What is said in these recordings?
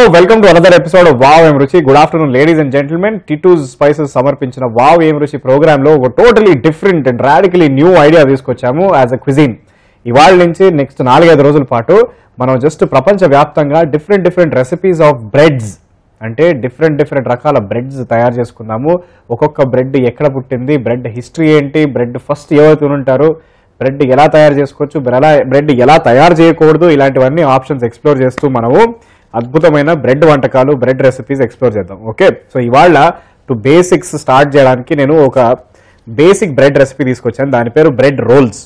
Welcome to another episode wow ఏం రుచి good afternoon ladies and gentlemen టిటూస్ spices సమర్పించిన వావ్ ఏం రుచి ప్రోగ్రామ్ లో ఒక totally different and radically new idea తీసుకొచ్చాము యాజ్ అ క్విజిన్ ఇవాళ నుంచి నెక్స్ట్ నాలుగైదు రోజుల పాటు మనం జస్ట్ ప్రపంచ వ్యాప్తంగా different different recipes of breads అంటే డిఫరెంట్ డిఫరెంట్ రకాల బ్రెడ్స్ తయారు చేసుకుందాము ఒక్కొక్క బ్రెడ్ ఎక్కడ పుట్టింది బ్రెడ్ హిస్టరీ ఏంటి బ్రెడ్ ఫస్ట్ ఎవరు ఉంటారు బ్రెడ్ ఎలా తయారు చేసుకోవచ్చు ఎలా బ్రెడ్ ఎలా తయారు చేయకూడదు ఇలాంటివన్నీ ఆప్షన్స్ ఎక్స్ప్లోర్ చేస్తూ మనము అద్భుతమైన బ్రెడ్ వంటకాలు బ్రెడ్ రెసిపీస్ ఎక్స్ప్లోర్ చేద్దాం ఓకే సో ఇవాళ టు బేసిక్స్ స్టార్ట్ చేయడానికి నేను ఒక బేసిక్ బ్రెడ్ రెసిపీ తీసుకొచ్చాను దాని పేరు బ్రెడ్ రోల్స్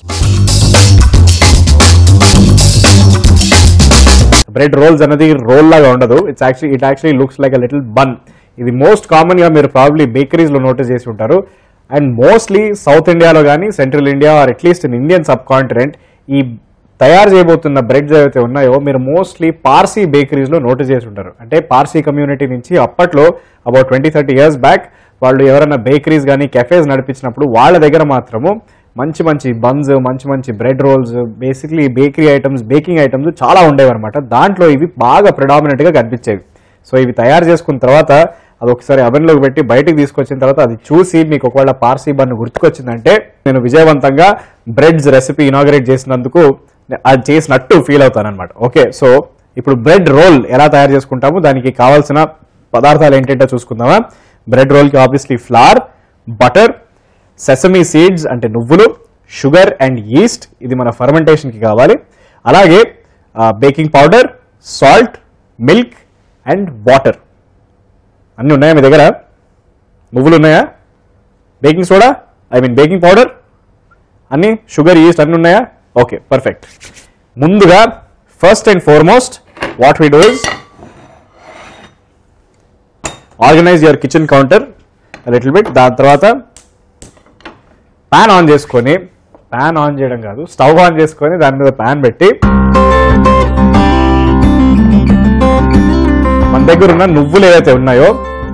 బ్రెడ్ రోల్స్ అనేది రోల్ లాగా ఉండదు it's actually it actually looks like a little bun ఇది మోస్ట్ కామన్ గా మీరు ప్రాబ్లీ బేకరీస్ లో నోటీస్ చేసి ఉంటారు అండ్ మోస్ట్లీ సౌత్ ఇండియాలో కానీ central India are at least in Indian sub continent ఈ తయారు చేయబోతున్న బ్రెడ్స్ ఏవైతే ఉన్నాయో మీరు మోస్ట్లీ పార్సీ బేకరీస్ లో నోటీస్ చేసి ఉంటారు అంటే పార్సీ కమ్యూనిటీ నుంచి అప్పట్లో about twenty thirty years back వాళ్ళు ఎవరైనా బేకరీస్ కానీ కెఫేస్ నడిపించినప్పుడు వాళ్ళ దగ్గర మాత్రము మంచి మంచి బన్స్ మంచి మంచి bread rolls basically bakery items baking items చాలా ఉండేవి అనమాట దాంట్లో ఇవి బాగా ప్రిడామినెంట్ గా కనిపించేవి సో ఇవి తయారు చేసుకున్న తర్వాత అది ఒకసారి అవెన్లోకి పెట్టి బయటికి తీసుకొచ్చిన తర్వాత అది చూసి మీకు ఒకవేళ పార్సీ బన్ గుర్తుకొచ్చిందంటే నేను విజయవంతంగా బ్రెడ్స్ రెసిపీ ఇనాగరేట్ చేసినందుకు అది చేసినట్టు ఫీల్ అవుతాను అనమాట ఓకే సో ఇప్పుడు బ్రెడ్ రోల్ ఎలా తయారు చేసుకుంటాము దానికి కావాల్సిన పదార్థాలు ఏంటంటే చూసుకుందామా బ్రెడ్ రోల్కి obviously flour butter sesame seeds అంటే నువ్వులు షుగర్ అండ్ ఈస్ట్ ఇది మన ఫర్మెంటేషన్కి కావాలి అలాగే baking powder salt milk and water అన్నీ ఉన్నాయా మీ దగ్గర నువ్వులు ఉన్నాయా baking soda I mean baking powder అన్ని షుగర్ ఈస్ట్ అన్ని ఉన్నాయా ఓకే పర్ఫెక్ట్ ముందుగా first and foremost what we do is organise your kitchen counter little bit దాని తర్వాత ప్యాన్ ఆన్ చేసుకొని ప్యాన్ ఆన్ చేయడం కాదు స్టవ్ ఆన్ చేసుకొని దాని మీద ప్యాన్ పెట్టి మన దగ్గర ఉన్న నువ్వులు ఏవైతే ఉన్నాయో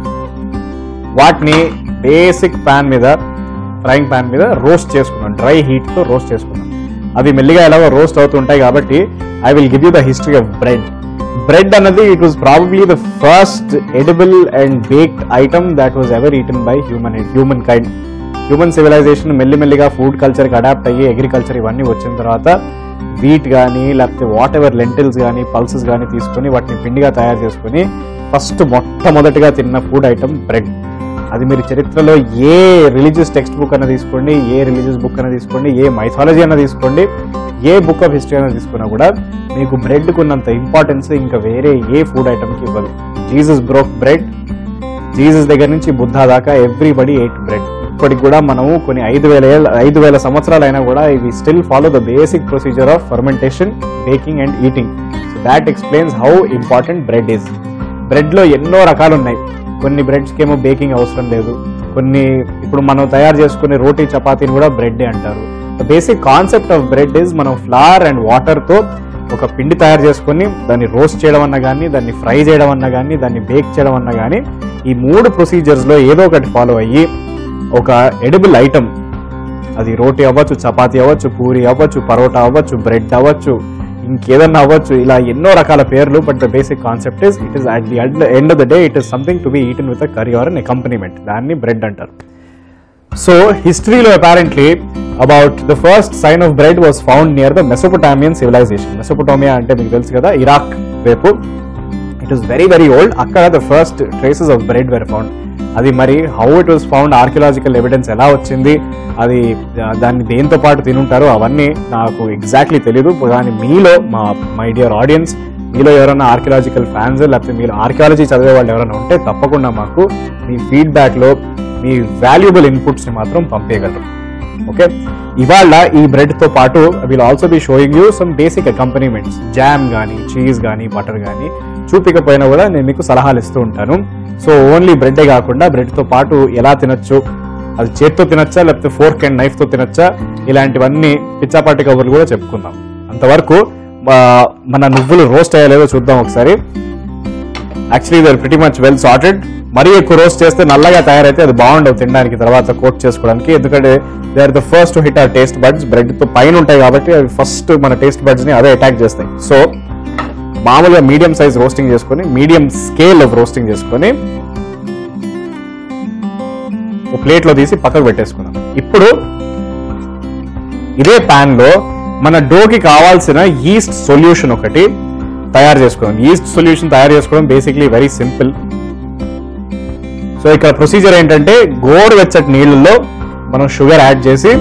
వాటిని బేసిక్ ప్యాన్ మీద ఫ్రైయింగ్ ప్యాన్ మీద రోస్ట్ చేసుకున్నాం డ్రై హీట్ తో రోస్ట్ చేసుకున్నాం అవి మెల్లిగా ఎలాగో రోస్ట్ అవుతుంటాయి కాబట్టి I will give you the history of bread bread అన్నది it was probably the first edible and baked item that was ever eaten by human human kind human civilization మెల్లిమెల్లిగా food కల్చర్కి adapt అయ్యి agriculture ఇవన్నీ వచ్చిన తర్వాత wheat కానీ లేకపోతే whatever lentils కానీ పల్సెస్ కానీ తీసుకొని వాటిని పిండిగా తయారు చేసుకొని ఫస్ట్ మొట్టమొదటిగా తిన్న ఫుడ్ ఐటమ్ బ్రెడ్ అది మీరు చరిత్రలో ఏ రిలీజియస్ టెక్స్ట్ బుక్ అన్న తీసుకోండి ఏ రిలీజియస్ బుక్ అన్న తీసుకోండి ఏ మైథాలజీ అన్న తీసుకోండి ఏ బుక్ ఆఫ్ హిస్టరీ అన్న తీసుకున్నా కూడా మీకు బ్రెడ్కు ఉన్నంత ఇంపార్టెన్స్ ఇంకా వేరే ఏ ఫుడ్ ఐటమ్కి ఇవ్వదు జీసస్ బ్రోక్ బ్రెడ్ జీసస్ దగ్గర నుంచి బుద్ధ దాకా ఎవ్రీబడి ఎయిట్ బ్రెడ్ ఇప్పటికి కూడా మనము కొన్ని ఐదు వేల ఏళ్ళ ఐదు వేల సంవత్సరాలు అయినా కూడా ఇవి still follow the basic procedure of fermentation baking and eating so that explains how important bread is బ్రెడ్లో ఎన్నో రకాలు ఉన్నాయి కొన్ని బ్రెడ్స్కి ఏమో బేకింగ్ అవసరం లేదు కొన్ని ఇప్పుడు మనం తయారు చేసుకునే రోటీ చపాతీని కూడా బ్రెడ్ అంటారు the basic concept of bread is మనం ఫ్లవర్ అండ్ వాటర్తో ఒక పిండి తయారు చేసుకొని దాన్ని రోస్ట్ చేయడం అన్నా కానీ దాన్ని ఫ్రై చేయడం అన్నా కానీ దాన్ని బేక్ చేయడం అన్నా కానీ ఈ మూడు ప్రొసీజర్స్లో ఏదో ఒకటి ఫాలో అయ్యి ఒక ఎడిబుల్ ఐటమ్ అది రోటీ అవ్వచ్చు చపాతీ అవ్వచ్చు పూరి అవ్వచ్చు పరోటా అవ్వచ్చు బ్రెడ్ అవ్వచ్చు ఇంకేదన్నా అవ్వచ్చు ఇలా ఎన్నో రకాల పేర్లు but the basic concept is it is at the end of the day it is something to be eaten with a curry or an accompaniment దాన్ని బ్రెడ్ అంటారు సో హిస్టరీలో apparently about the first sign of bread was found near the Mesopotamian civilization Mesopotamia అంటే మీకు తెలుసు కదా Iraq వైపు it is very very old అక్కడ the first traces of bread were found అది మరి how it was found archaeological evidence ఎలా వచ్చింది అది ఆ, దాన్ని దేంతో పాటు తినుంటారో అవన్నీ నాకు ఎగ్జాక్ట్లీ తెలియదు కానీ మీలో మా మై డియర్ ఆడియన్స్ మీలో ఎవరైనా ఆర్కియలాజికల్ ఫ్యాన్స్ లేకపోతే మీరు ఆర్కియాలజీ చదివే వాళ్ళు ఎవరైనా ఉంటే తప్పకుండా మాకు మీ ఫీడ్బ్యాక్లో మీ వాల్యుబుల్ ఇన్పుట్స్ని మాత్రం పంపేయగలరు ఓకే ఇవాళ ఈ బ్రెడ్ తో పాటు will also be showing you some basic accompaniments jam కానీ చీజ్ కానీ బటర్ కానీ చూపికపోయినా కూడా నేను మీకు సలహాలు ఇస్తూ ఉంటాను సో ఓన్లీ బ్రెడ్డే కాకుండా బ్రెడ్ తో పాటు ఎలా తినొచ్చు అది చేత్తో తినొచ్చా లేకపోతే ఫోర్క్ అండ్ నైఫ్ తో తినొచ్చా ఇలాంటివన్నీ పిచ్చాపాటి కబుర్లు కూడా చెప్పుకుందాం అంతవరకు ఆ, మన నువ్వులు రోస్ట్ అయ్యలేదో చూద్దాం ఒకసారి actually they're pretty much well sorted మరీ ఎక్కువ రోస్ట్ చేస్తే నల్లగా తయారైతే అది బాగుండవు తినడానికి తర్వాత కోట్ చేసుకోవడానికి ఎందుకంటే they are the first to hit our taste buds bread తో పైన ఉంటాయి కాబట్టి అవి ఫస్ట్ మన టేస్ట్ బడ్స్ ని అదే అటాక్ చేస్తాయి సో మామూలుగా మీడియం సైజ్ రోస్టింగ్ చేసుకొని మీడియం స్కేల్ ఆఫ్ రోస్టింగ్ చేసుకొని ఒక ప్లేట్లో తీసి పక్కకు పెట్టేసుకున్నాం ఇప్పుడు ఇదే పాన్ లో మన డోకి కావాల్సిన ఈస్ట్ సొల్యూషన్ ఒకటి తయారు చేసుకోవడం ఈస్ట్ సొల్యూషన్ తయారు చేసుకోవడం బేసిక్లీ వెరీ సింపుల్ సో ఇక్కడ ప్రొసీజర్ ఏంటంటే గోరువెచ్చటి నీళ్ళల్లో మనం షుగర్ యాడ్ చేసి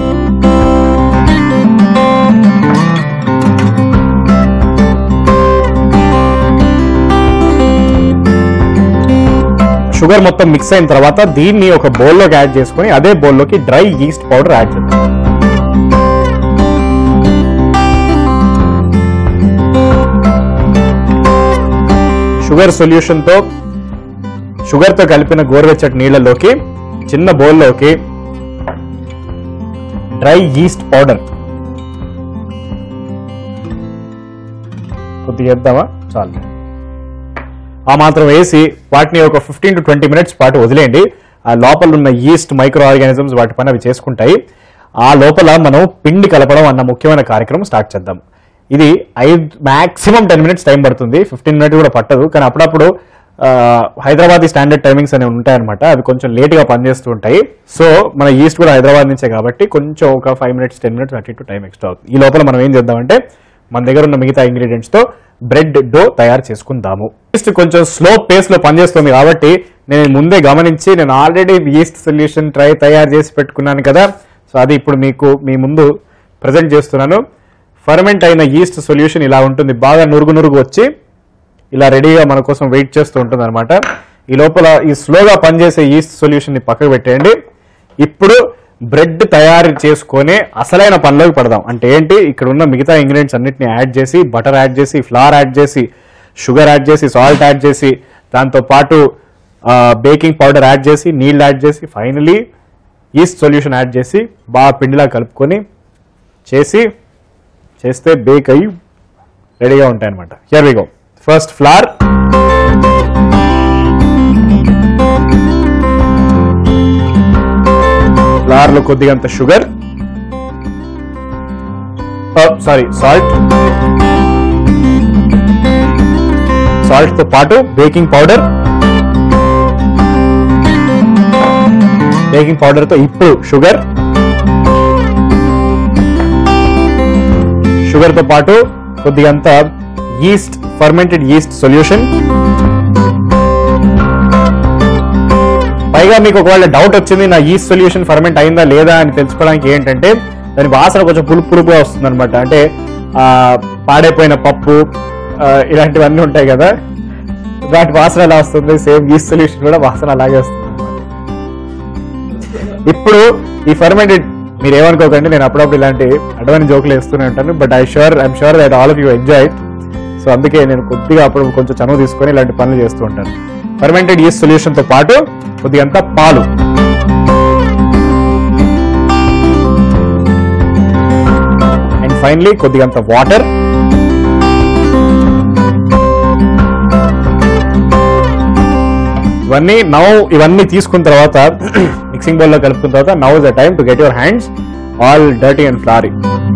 షుగర్ మొత్తం మిక్స్ అయిన తర్వాత దీన్ని ఒక బౌల్లోకి యాడ్ చేసుకొని అదే బౌల్లోకి డ్రై ఈస్ట్ పౌడర్ యాడ్ చేద్దాం షుగర్ సొల్యూషన్తో షుగర్తో కలిపిన గోరువెచ్చటి నీళ్ళలోకి చిన్న బౌల్లోకి డ్రై ఈస్ట్ పౌడర్ కొద్దిగా వేద్దామా చాలు ఆ మాత్రం వేసి వాటిని ఒక ఫిఫ్టీన్ టు ట్వంటీ మినిట్స్ పాటు వదిలేయండి ఆ లోపల ఉన్న ఈస్ట్ మైక్రో ఆర్గానిజమ్స్ వాటి పని అవి చేసుకుంటాయి ఆ లోపల మనం పిండి కలపడం అన్న ముఖ్యమైన కార్యక్రమం స్టార్ట్ చేద్దాం ఇది ఐదు మాక్సిమం టెన్ మినిట్స్ టైం పడుతుంది ఫిఫ్టీన్ మినిట్స్ కూడా పట్టదు కానీ అప్పుడప్పుడు ఆ, హైదరాబాద్ స్టాండర్డ్ టైమింగ్స్ అనేవి ఉంటాయన్నమాట అవి కొంచెం లేట్గా పనిచేస్తూ ఉంటాయి సో మన ఈస్ట్ కూడా హైదరాబాద్ నుంచే కాబట్టి కొంచెం ఒక ఫైవ్ మినిట్స్ టెన్ మినిట్స్ అటు ఇటు టైం ఎక్స్ట్రా అవుతుంది ఈ లోపల మనం ఏం చేద్దామంటే మన దగ్గర ఉన్న మిగతా ఇంగ్రీడియంట్స్ తో బ్రెడ్ డో తయారు చేసుకుందాము ఈస్ట్ కొంచెం స్లో పేస్ లో పనిచేస్తుంది కాబట్టి నేను ముందే గమనించి నేను ఆల్రెడీ ఈస్ట్ సొల్యూషన్ ట్రై తయారు చేసి పెట్టుకున్నాను కదా సో అది ఇప్పుడు మీకు మీ ముందు ప్రజెంట్ చేస్తున్నాను ఫర్మెంట్ అయిన ఈస్ట్ సొల్యూషన్ ఇలా ఉంటుంది బాగా నురుగు నురుగు వచ్చి ఇలా రెడీగా మన కోసం వెయిట్ చేస్తూ ఉంటుంది అనమాట ఈ లోపల ఈ స్లోగా పనిచేసే ఈస్ట్ సొల్యూషన్ ని పక్కకు పెట్టేయండి ఇప్పుడు బ్రెడ్ తయారు చేసుకొని అసలైన పనిలోకి పడదాం అంటే ఏంటి ఇక్కడ ఉన్న మిగతా ఇంగ్రీడియంట్స్ అన్నిటిని యాడ్ చేసి బటర్ యాడ్ చేసి ఫ్లవర్ యాడ్ చేసి షుగర్ యాడ్ చేసి సాల్ట్ యాడ్ చేసి దాంతో పాటు బేకింగ్ పౌడర్ యాడ్ చేసి నీళ్ళు యాడ్ చేసి ఫైనలీ ఈస్ట్ సొల్యూషన్ యాడ్ చేసి బాగా పిండిలా కలుపుకొని చేసి చేస్తే బేక్ అయ్యి రెడీగా ఉంటాయి అనమాట here we go first flour flour లో కొద్దిగా అంత షుగర్ సారీ సాల్ట్ సాల్ట్ తో పాటు బేకింగ్ పౌడర్ బేకింగ్ పౌడర్ తో ఇప్పుడు షుగర్ షుగర్ తో పాటు కొద్దిగంత ఈస్ట్ ఫర్మెంటెడ్ ఈస్ట్ సొల్యూషన్ పైగా మీకు ఒకవేళ డౌట్ వచ్చింది నా ఈస్ట్ సొల్యూషన్ ఫర్మెంట్ అయిందా లేదా అని తెలుసుకోవడానికి ఏంటంటే దాని వాసన కొంచెం పులుపు పులుపుగా వస్తుంది అనమాట అంటే ఆ, పాడైపోయిన పప్పు ఆ, ఇలాంటివన్నీ ఉంటాయి కదా వాటి వాసన ఎలా వస్తుంది సేమ్ ఈస్ట్ సొల్యూషన్ కూడా వాసన అలాగే వస్తుంది ఇప్పుడు ఈ ఫర్మెంటెడ్ మీరు ఏమనుకోకండి నేను అప్పుడప్పుడు ఇలాంటి అడ్వాన్స్ జోకులు వేస్తూనే ఉంటాను but I sure I'm sure that all of you enjoy so అందుకే నేను కొద్దిగా అప్పుడు కొంచెం చనువు తీసుకొని ఇలాంటి పనులు చేస్తూ ఉంటాను ఫర్మెంటెడ్ ఈస్ట్ సొల్యూషన్ తో పాటు కొద్దిగంత పాలు అండ్ ఫైనలీ కొద్దిగంత వాటర్ ఇవన్నీ నౌ ఇవన్నీ తీసుకున్న తర్వాత మిక్సింగ్ బౌల్ లో కలుపుకున్న తర్వాత now the time to get your hands all dirty and floury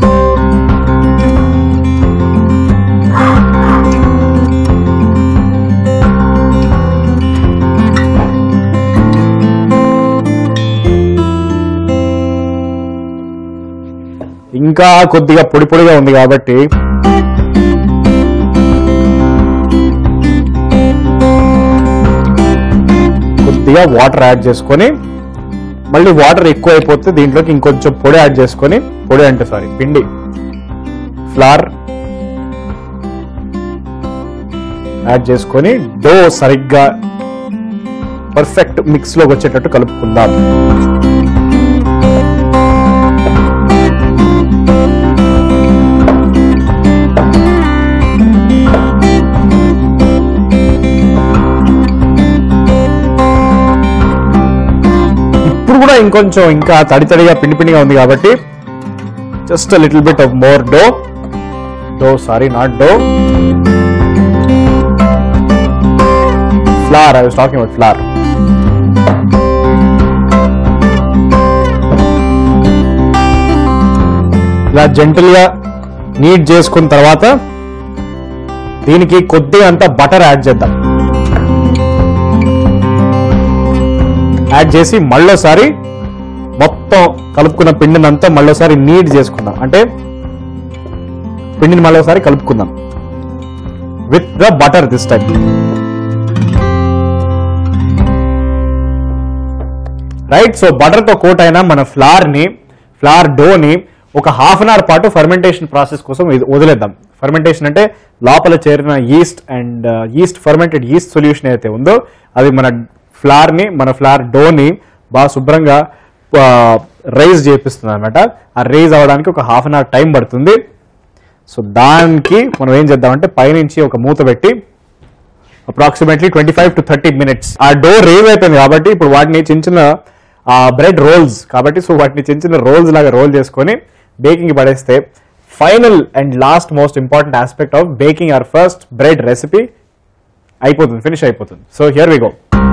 ఇంకా కొద్దిగా పొడి పొడిగా ఉంది కాబట్టి కొద్దిగా వాటర్ యాడ్ చేసుకొని మళ్ళీ వాటర్ ఎక్కువ అయిపోతే దీంట్లోకి ఇంకొంచెం పొడి యాడ్ చేసుకొని పొడి అంటే సారీ పిండి ఫ్లార్ యాడ్ చేసుకొని డో సరిగ్గా పర్ఫెక్ట్ మిక్స్ లోకి వచ్చేటట్టు కలుపుకుందాం ఇప్పుడు కూడా ఇంకొంచెం ఇంకా తడి తడిగా పిండి పిండిగా ఉంది కాబట్టి just little bit of more dough dough sorry not dough flour I was talking about flour ఇలా జెంటల్ గా నీట్ చేసుకున్న తర్వాత దీనికి కొద్దిగా అంత బటర్ యాడ్ చేద్దాం యాడ్ చేసి మళ్ళోసారి మొత్తం కలుపుకున్న పిండిని అంతా మళ్ళోసారి నీట్ చేసుకుందాం అంటే పిండిని మళ్ళోసారి కలుపుకుందాం with the butter this time right so butter తో కోట్ అయిన మన ఫ్లార్ ని ఫ్లార్ డోని ఒక హాఫ్ అన్ అవర్ పాటు ఫర్మెంటేషన్ ప్రాసెస్ కోసం ఇది వదిలేద్దాం ఫర్మెంటేషన్ అంటే లోపల చేరిన yeast and yeast fermented yeast solution అయితే ఉందో అది మన ఫ్లార్ ని మన ఫ్లార్ డోని బాగా శుభ్రంగా రైజ్ చేపిస్తుంది అనమాట ఆ రైజ్ అవ్వడానికి ఒక హాఫ్ అన్ అవర్ టైం పడుతుంది సో దానికి మనం ఏం చేద్దామంటే పైనుంచి ఒక మూత పెట్టి approximately twenty five to thirty minutes ఆ డో రేవ్ అయిపోయింది కాబట్టి ఇప్పుడు వాటిని చిన్న చిన్న బ్రెడ్ రోల్స్ కాబట్టి సో వాటిని చిన్న చిన్న రోల్స్ లాగా రోల్ చేసుకొని బేకింగ్ పడేస్తే final and last most important aspect of baking our first bread recipe అయిపోతుంది ఫినిష్ అయిపోతుంది so here we go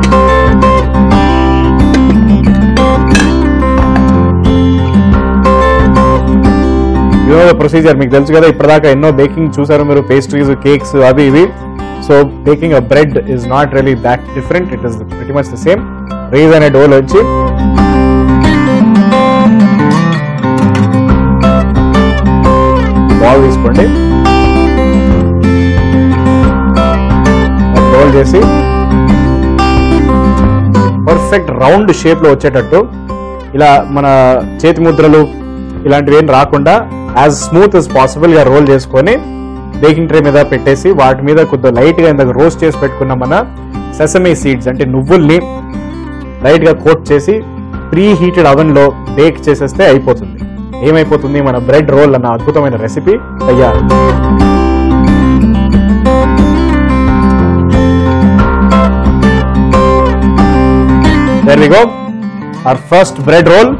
you know the procedure మీకు తెలుసు కదా ఇప్పటిదాకా ఎన్నో బేకింగ్ చూసారు మీరు పేస్ట్రీస్ కేక్స్ అవి ఇవి so baking a bread is not really that different it is very much the same రేజ్ అనే డోల్ వచ్చి బాల్ తీసుకోండి రోల్ చేసి పర్ఫెక్ట్ రౌండ్ షేప్ లో వచ్చేటట్టు ఇలా మన చేతి ముద్రలు ఇలాంటివి ఏం రాకుండా యాజ్ స్మూత్ as పాసిబుల్ గా రోల్ చేసుకొని బేకింగ్ ట్రే మీద పెట్టేసి వాటి మీద కొద్దిగా లైట్ గా ఇందాక రోస్ట్ చేసి పెట్టుకున్న మన సెసమీ సీడ్స్ అంటే నువ్వుల్ని లైట్ గా కోట్ చేసి ప్రీ హీటెడ్ అవెన్ లో బేక్ చేసేస్తే అయిపోతుంది ఏమైపోతుంది మన బ్రెడ్ రోల్ అన్న అద్భుతమైన రెసిపీ తయారు there we go our first bread roll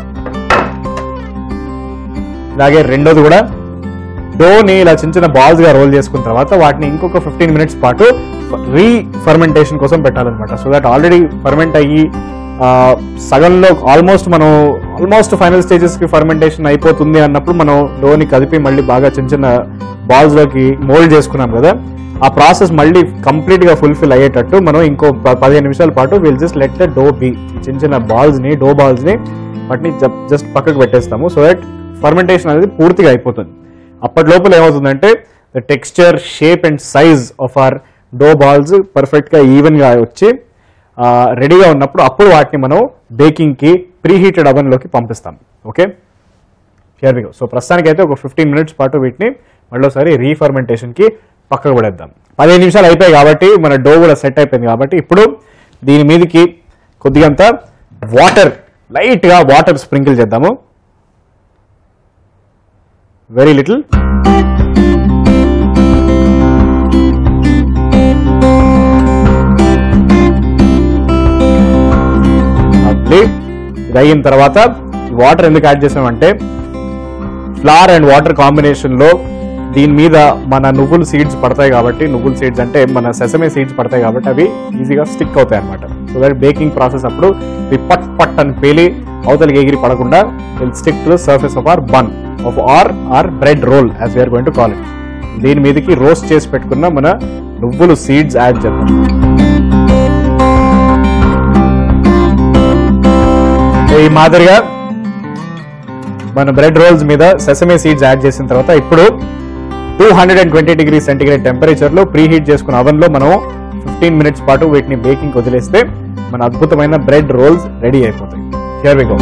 ఇలాగే రెండోది కూడా డోని ఇలా చిన్న చిన్న బాల్స్ గా రోల్ చేసుకున్న తర్వాత వాటిని ఇంకొక ఫిఫ్టీన్ మినిట్స్ పాటు రీ ఫర్మెంటేషన్ కోసం పెట్టాలన్నమాట సో దట్ ఆల్రెడీ ఫర్మెంట్ అయ్యి ఆ, సగంలో ఆల్మోస్ట్ మనం ఆల్మోస్ట్ ఫైనల్ స్టేజెస్ కి ఫర్మెంటేషన్ అయిపోతుంది అన్నప్పుడు మనం డోని కదిపి మళ్ళీ బాగా చిన్న చిన్న బాల్స్ లోకి మోల్డ్ చేసుకున్నాం కదా ఆ ప్రాసెస్ మళ్ళీ కంప్లీట్ గా ఫుల్ఫిల్ అయ్యేటట్టు మనం ఇంకో ప- పదిహేను నిమిషాల పాటు will just let the dough be చిన్న చిన్న బాల్స్ ని డో బాల్స్ ని వాటిని జస్ట్ పక్కకు పెట్టేస్తాము సో దట్ ఫర్మెంటేషన్ అనేది పూర్తిగా అయిపోతుంది అప్పటి లోపల ఏమవుతుందంటే the texture shape and size of our dough balls perfect గా ఈవెన్ గా వచ్చి రెడీగా ఉన్నప్పుడు అప్పుడు వాటిని మనం బేకింగ్ కి ప్రీ హీటెడ్ అవెన్ లోకి పంపిస్తాం okay here we go so ప్రస్తుతానికి అయితే ఒక ఫిఫ్టీన్ మినిట్స్ పాటు వీటిని మళ్ళీసారి రీఫర్మెంటేషన్ కి పక్కకు పడేద్దాం పదిహేను నిమిషాలు అయిపోయాయి కాబట్టి మన డో కూడా సెట్ అయిపోయింది కాబట్టి ఇప్పుడు దీని మీదకి కొద్దిగంత వాటర్ లైట్ గా వాటర్ స్ప్రింకిల్ చేద్దాము వెరీ లిటిల్ ఇది అయిన తర్వాత వాటర్ ఎందుకు యాడ్ చేసామంటే ఫ్లవర్ అండ్ వాటర్ కాంబినేషన్ లో దీని మీద మన నువ్వుల సీడ్స్ పడతాయి కాబట్టి నువ్వుల సీడ్స్ అంటే మన సెసమే సీడ్స్ పడతాయి కాబట్టి అవి ఈజీగా స్టిక్ అవుతాయి అనమాట సో దట్ బేకింగ్ ప్రాసెస్ అప్పుడు ఇవి పట్ పట్ అని పేలి అవతలకి ఎగిరి పడకుండా will stick to the surface of our bun of our our bread roll as we're going to call it దీని మీదకి రోస్ట్ చేసి పెట్టుకున్న మన నువ్వులు సీడ్స్ యాడ్ చేద్దాం ఈ మాదిరిగా మన బ్రెడ్ రోల్స్ మీద సెసమే సీడ్స్ యాడ్ చేసిన తర్వాత ఇప్పుడు two hundred and twenty degree centigrade temperature లో ప్రీ హీట్ చేసుకున్న oven లో మనం ఫిఫ్టీన్ మినిట్స్ పాటు వీటిని బేకింగ్ వదిలేస్తే మన అద్భుతమైన బ్రెడ్ రోల్స్ రెడీ అయిపోతాయి హియర్ వి గో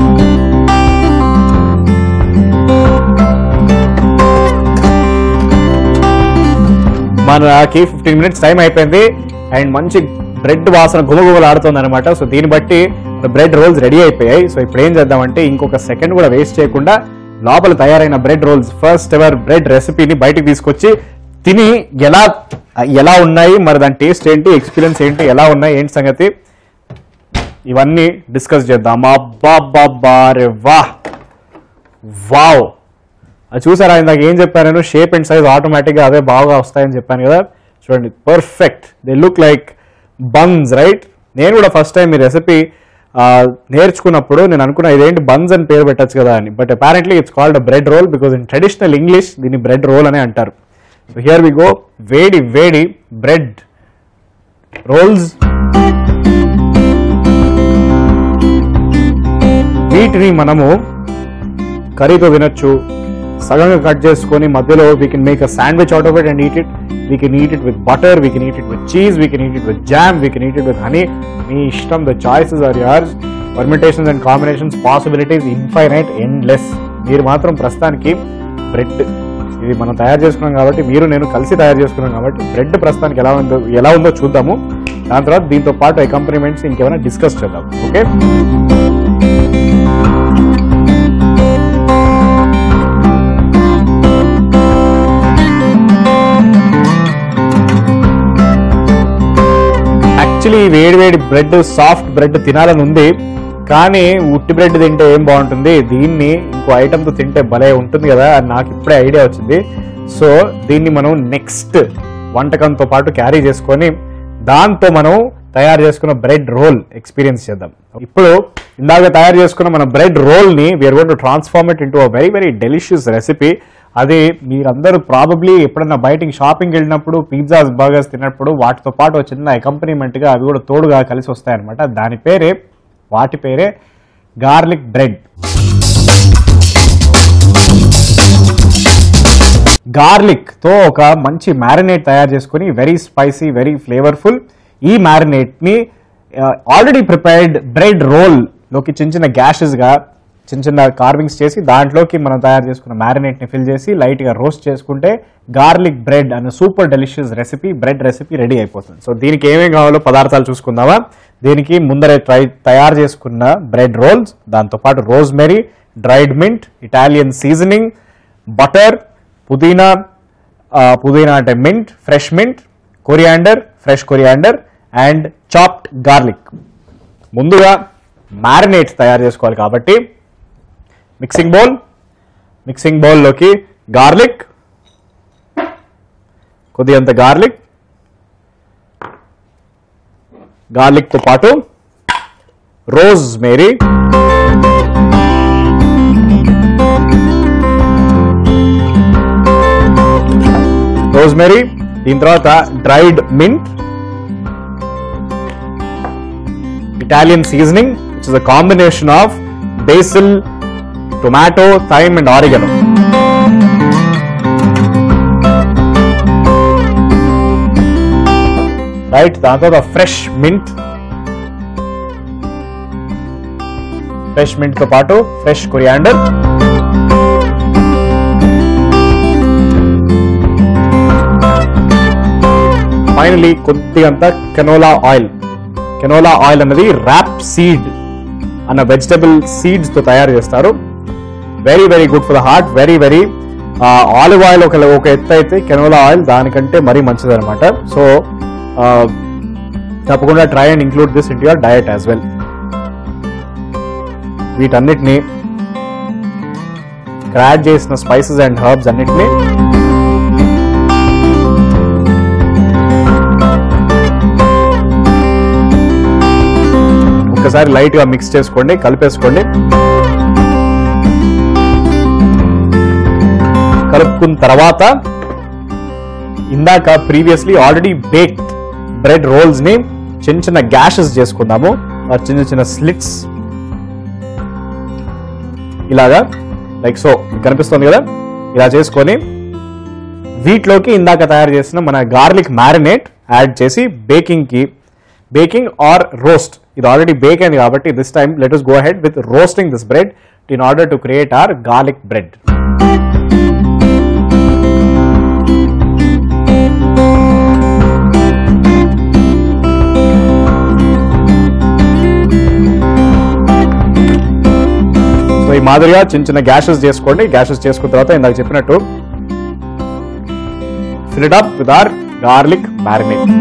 మనకి ఫిఫ్టీన్ మినిట్స్ టైం అయిపోయింది అండ్ మంచి బ్రెడ్ వాసన గుమగుమలు ఆడుతుంది అనమాట సో దీన్ని బట్టి బ్రెడ్ రోల్స్ రెడీ అయిపోయాయి సో ఇప్పుడు ఏం చేద్దామంటే ఇంకొక సెకండ్ కూడా వేస్ట్ చేయకుండా లోపల తయారైన bread rolls first ever bread రెసిపీని బయటికి తీసుకొచ్చి తిని ఎలా ఎలా ఉన్నాయి మరి దాని టేస్ట్ ఏంటి ఎక్స్పీరియన్స్ ఏంటి ఎలా ఉన్నాయి ఏంటి సంగతి ఇవన్నీ డిస్కస్ చేద్దాం అబ్బా రే వాహ్ వావ్ అది చూసారా ఇందాక ఏం చెప్పాను నేను షేప్ అండ్ సైజ్ ఆటోమేటిక్గా అదే బాగా వస్తాయని చెప్పాను కదా చూడండి perfect they look like buns right నేను కూడా ఫస్ట్ టైం ఈ రెసిపీ నేర్చుకున్నప్పుడు నేను అనుకున్నా ఇదేంటి బన్స్ అని పేరు పెట్టచ్చు కదా అని but apparently it's called bread roll because in traditional English దీన్ని బ్రెడ్ రోల్ అనే అంటారు సో హియర్ వి గో వేడి వేడి బ్రెడ్ రోల్స్ వీటిని మనము కర్రీతో తినొచ్చు సగంగా కట్ చేసుకొని మధ్యలో we can make a sandwich out of it and eat it we can eat it with butter we can eat it with cheese we can eat it with jam we can eat it with honey మీ ఇష్టం the choices are yours permutations and combinations possibilities infinite endless మీరు మాత్రం ప్రస్తుతానికి bread ఇది మనం తయారు చేసుకున్నాం కాబట్టి మీరు నేను కలిసి తయారు చేసుకున్నాం కాబట్టి బ్రెడ్ ప్రస్తుతానికి ఎలా ఉందో ఎలా ఉందో చూద్దాము దాని తర్వాత దీంతో పాటు అకంపనిమెంట్స్ ఇంకేమైనా డిస్కస్ చేద్దాం ఓకే యాక్చువల్లీ వేడి వేడి బ్రెడ్ సాఫ్ట్ బ్రెడ్ తినాలని ఉంది కానీ ఉట్టి బ్రెడ్ తింటే ఏం బాగుంటుంది దీన్ని ఇంకో ఐటమ్తో తింటే భలే ఉంటుంది కదా అని నాకు ఇప్పుడే ఐడియా వచ్చింది సో దీన్ని మనం నెక్స్ట్ వంటకంతో పాటు క్యారీ చేసుకొని దాంతో మనం తయారు చేసుకున్న బ్రెడ్ రోల్ ఎక్స్పీరియన్స్ చేద్దాం ఇప్పుడు ఇందాక తయారు చేసుకున్న మన బ్రెడ్ రోల్ని we're gonna transform it into a very very delicious recipe అది మీరందరూ ప్రాబబ్లీ ఎప్పుడన్నా బయటికి షాపింగ్ వెళ్ళినప్పుడు పిజ్జాస్ బర్గర్స్ తిన్నప్పుడు వాటితో పాటు ఒక చిన్న అకంపనీమెంట్గా అవి కూడా తోడుగా కలిసి వస్తాయన్నమాట దాని పేరే వాటి పేరే గార్లిక్ బ్రెడ్ గార్లిక్ తో ఒక మంచి మ్యారినేట్ తయారు చేసుకొని వెరీ స్పైసీ వెరీ ఫ్లేవర్ఫుల్ ఈ మ్యారినేట్ ని ఆల్రెడీ ప్రిపేర్డ్ బ్రెడ్ రోల్ లోకి చిన్న చిన్న gashes గా చిన్న చిన్న కార్వింగ్స్ చేసి దాంట్లోకి మనం తయారు చేసుకున్న మ్యారినేట్ ని ఫిల్ చేసి లైట్ గా రోస్ట్ చేసుకుంటే గార్లిక్ బ్రెడ్ అనే super delicious recipe bread recipe ready అయిపోతుంది సో దీనికి ఏమేమి కావాలో పదార్థాలు చూసుకుందామా దీనికి ముందరే ట్రై తయారు చేసుకున్న బ్రెడ్ రోల్స్ దాంతోపాటు rosemary dried mint Italian seasoning butter పుదీనా ఆ, పుదీనా అంటే mint fresh mint coriander fresh coriander and chopped garlic ముందుగా మ్యారినేట్స్ తయారు చేసుకోవాలి కాబట్టి మిక్సింగ్ బౌల్ మిక్సింగ్ బౌల్లోకి గార్లిక్ కొద్దిగంత గార్లిక్ గార్లిక్తో పాటు రోజ్ మేరీ రోజ్మెరీ దీని తర్వాత dried mint Italian seasoning which is a combination of basil tomato thyme and oregano right దాని తర్వాత ఫ్రెష్ మింట్ ఫ్రెష్ మింట్ తో పాటు ఫ్రెష్ కొరియాండర్ ఫైనలీ కొద్దిగంత కెనోలా ఆయిల్ కెనోలా ఆయిల్ అన్నది ర్యాప్ సీడ్ అన్న vegetable seeds తో తయారు చేస్తారు very very good for the heart very very olive oil ఒక ఒక ఎత్తు అయితే కెనోలా ఆయిల్ దానికంటే మరీ మంచిది అనమాట సో తప్పకుండా try and include this into your diet as well వీటన్నిటిని క్రాడ్ చేసిన స్పైసెస్ అండ్ హర్బ్స్ అన్నిటిని ఒక్కసారి లైట్ గా మిక్స్ చేసుకోండి కలిపేసుకోండి కలుపుకున్న తర్వాత ఇందాక previously already baked bread rolls ని చిన్న చిన్న గ్యాషెస్ చేసుకుందాము ఆ చిన్న చిన్న స్లిట్స్ ఇలాగా లైక్ సో కనిపిస్తుంది కదా ఇలా చేసుకొని వీటిలోకి ఇందాక తయారు చేసిన మన గార్లిక్ మ్యారినేట్ యాడ్ చేసి బేకింగ్ కి బేకింగ్ ఆర్ రోస్ట్ ఇది ఆల్రెడీ బేక్ అయింది కాబట్టి this time let us go ahead with roasting this bread in order to create our garlic bread so ఈ మాదిరిగా చిన్న చిన్న గ్యాషెస్ చేసుకోండి గ్యాషెస్ చేసుకున్న తర్వాత ఇందాక చెప్పినట్టు fill it up with our garlic marinade.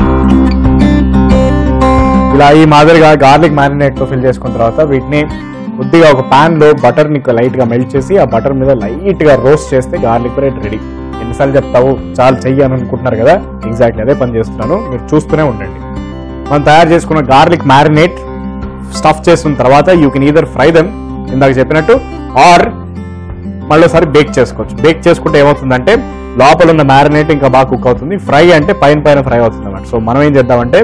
ఇలా ఈ మాదిరిగా గార్లిక్ మ్యారినేట్ తో ఫిల్ చేసుకున్న తర్వాత వీటిని కొద్దిగా ఒక pan లో బటర్ ని లైట్ గా మెల్ట్ చేసి ఆ బటర్ మీద లైట్ గా రోస్ట్ చేస్తే గార్లిక్ బ్రెడ్ రెడీ ఎన్నిసార్లు చెప్తావు చాలు చెయ్యి అని అనుకుంటున్నారు కదా ఎగ్జాక్ట్లీ అదే పని చేస్తున్నాను మీరు చూస్తూనే ఉండండి మనం తయారు చేసుకున్న గార్లిక్ మ్యారినేట్ స్టఫ్ చేసిన తర్వాత you can either fry them ఇందాక చెప్పినట్టు ఆర్ మళ్ళీసారి బేక్ చేసుకోవచ్చు బేక్ చేసుకుంటే ఏమవుతుందంటే లోపల ఉన్న మ్యారినేట్ ఇంకా బాగా కుక్ అవుతుంది ఫ్రై అంటే పైన పైన ఫ్రై అవుతుంది అన్నమాట సో మనం ఏం చేద్దామంటే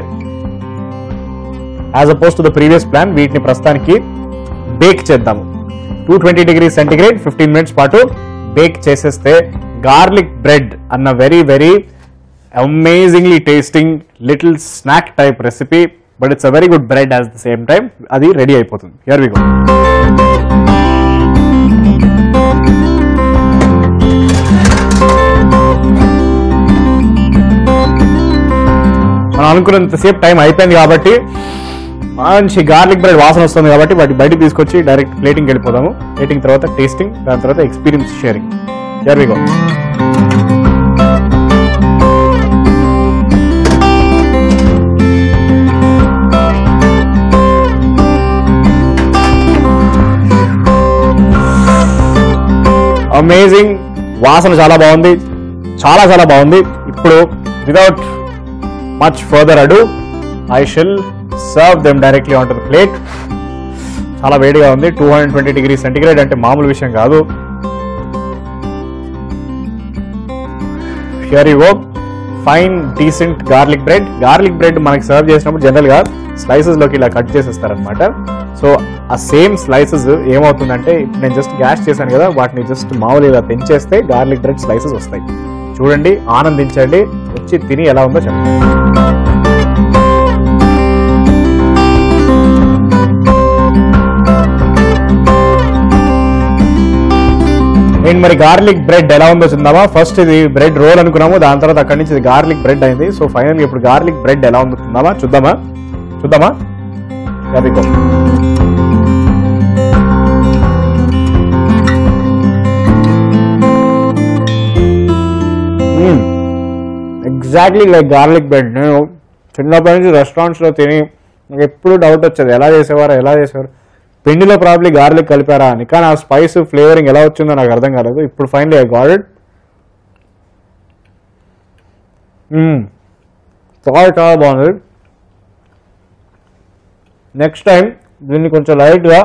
as opposed to the previous plan వీటిని ప్రస్తుతానికి బేక్ చేద్దాము two twenty degree centigrade fifteen minutes పాటు బేక్ చేసేస్తే గార్లిక్ బ్రెడ్ అన్న very very amazingly tasting little snack type recipe but it's a very good bread at the same time అది ready అయిపోతుంది here we go మనం అనుకున్నంతసేపు time అయిపోయింది కాబట్టి మంచి గార్లిక్ బ్రెడ్ వాసన వస్తుంది కాబట్టి వాటి బయటికి తీసుకొచ్చి డైరెక్ట్ ప్లేటింగ్ వెళ్ళిపోదాము ప్లేటింగ్ తర్వాత టేస్టింగ్ దాని తర్వాత experience sharing here we go amazing వాసన చాలా బాగుంది చాలా చాలా బాగుంది ఇప్పుడు without much further ado I shall serve them directly on to the plate చాలా వేడిగా ఉంది two hundred twenty degree centigrade అంటే మామూలు విషయం కాదు here you go fine decent garlic bread garlic bread మనకి సర్వ్ చేసినప్పుడు జనరల్ గా స్లైసెస్ లోకి ఇలా కట్ చేసేస్తారనమాట సో ఆ సేమ్ స్లైసెస్ ఏమవుతుందంటే ఇప్పుడు నేను జస్ట్ గ్యాస్ చేశాను కదా వాటిని జస్ట్ మామూలు ఇలా పెంచేస్తే గార్లిక్ బ్రెడ్ స్లైసెస్ వస్తాయి చూడండి ఆనందించండి వచ్చి తిని ఎలా ఉందో చెప్పండి నేను మరి గార్లిక్ బ్రెడ్ ఎలా ఉందో చూద్దామా ఫస్ట్ ఇది బ్రెడ్ రోల్ అనుకున్నాము దాని తర్వాత అక్కడి నుంచి ఇది గార్లిక్ బ్రెడ్ అయింది సో ఫైనల్ ఇప్పుడు గార్లిక్ బ్రెడ్ ఎలా ఉందో చూద్దామా చూద్దామా చూద్దామా అది ఎగ్జాక్ట్లీ లైక్ గార్లిక్ బ్రెడ్ నేను చిన్నప్పటి నుంచి రెస్టారెంట్స్లో తిని నాకు ఎప్పుడు డౌట్ వచ్చేది ఎలా చేసేవారు ఎలా చేసేవారు పిండిలో ప్రాబ్లీ గార్లిక్ కలిపారా అని కానీ ఆ స్పైస్ ఫ్లేవరింగ్ ఎలా వచ్చిందో నాకు అర్థం కాలేదు ఇప్పుడు ఫైనలీ ఐ గాట్ ఇట్ చాలా చాలా బాగుంది నెక్స్ట్ టైం దీన్ని కొంచెం లైట్గా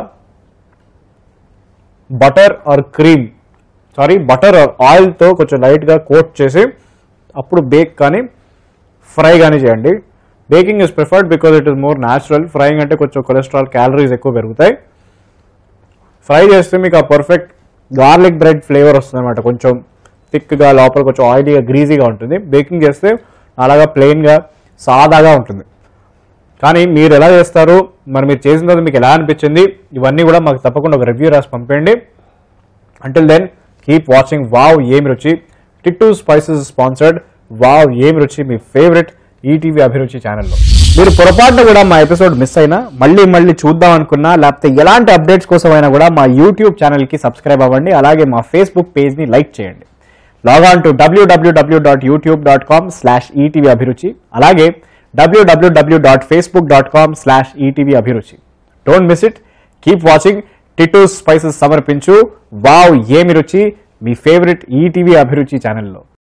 butter or cream sorry butter or ఆయిల్తో కొంచెం లైట్గా కోట్ చేసి అప్పుడు బేక్ కానీ ఫ్రై కానీ చేయండి baking is preferred because it is more natural frying అంటే కొంచెం కొలెస్ట్రాల్ క్యాలరీస్ ఎక్కువ పెరుగుతాయి ఫ్రై చేస్తే మీకు ఆ పర్ఫెక్ట్ గార్లిక్ బ్రెడ్ ఫ్లేవర్ వస్తుంది అనమాట కొంచెం థిక్గా లోపల కొంచెం ఆయిలీగా గ్రీజీగా ఉంటుంది బేకింగ్ చేస్తే అలాగా ప్లెయిన్గా సాదాగా ఉంటుంది కానీ మీరు ఎలా చేస్తారు మరి మీరు చేసిన తర్వాత మీకు ఎలా అనిపించింది ఇవన్నీ కూడా మాకు తప్పకుండా ఒక రివ్యూ రాసి పంపేయండి until then keep watching wow ఏమి రుచి టిట్టు స్పైసెస్ స్పాన్సర్డ్ వావ్ ఏమి రుచి మీ ఫేవరెట్ ఈటీవీ అభిరుచి ఛానల్లో మీరు పొరపాటున కూడా మా ఎపిసోడ్ మిస్ అయినా మళ్ళీ మళ్ళీ చూద్దాం అనుకున్నా లేకపోతే ఎలాంటి అప్డేట్స్ కోసం అయినా కూడా మా యూట్యూబ్ ఛానల్కి సబ్స్క్రైబ్ అవ్వండి అలాగే మా ఫేస్బుక్ పేజ్ని లైక్ చేయండి log on to W W W dot YouTube dot com slash ETV Abhiruchi అలాగే W W W dot Facebook dot com slash ETV Abhiruchi don't miss it keep watching టిటూ స్పైసెస్ సమర్పించు వావ్ ఏమి రుచి మీ ఫేవరెట్ ఈటీవీ అభిరుచి ఛానల్లో